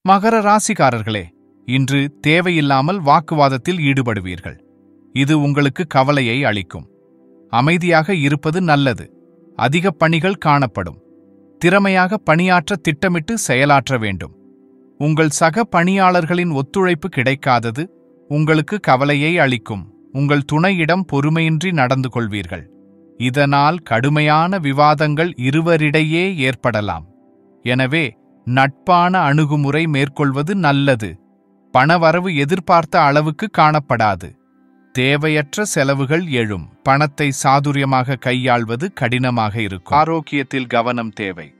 மகர ராசிக்காரர்களே இன்று தேவையில்லாமல் வாக்குவாதத்தில் ஈடுபடுவீர்கள் இது உங்களுக்கு கவலையை அளிக்கும் அமைதியாக இருப்பது நல்லது அதிக பணிகள் காணப்படும் திறமையாக பணியாற்ற திட்டமிட்டு செயலாற்ற வேண்டும் உங்கள் சக பணியாளர்களின் ஒத்துழைப்பு கிடைக்காதது உங்களுக்கு கவலையை அளிக்கும் உங்கள் துணையிடம் பொறுமையின்றி நடந்து கொள்வீர்கள் இதனால் கடுமையான விவாதங்கள் இருவரிடையே ஏற்படலாம் எனவே நட்பான அணுகுமுறை மேற்கொள்வது நல்லது பணவரவு எதிர்பார்த்த அளவுக்கு காணப்படாது தேவையற்ற செலவுகள் எழும் பணத்தை சாதுரியமாக கையாள்வது கடினமாக இருக்கும் ஆரோக்கியத்தில் கவனம் தேவை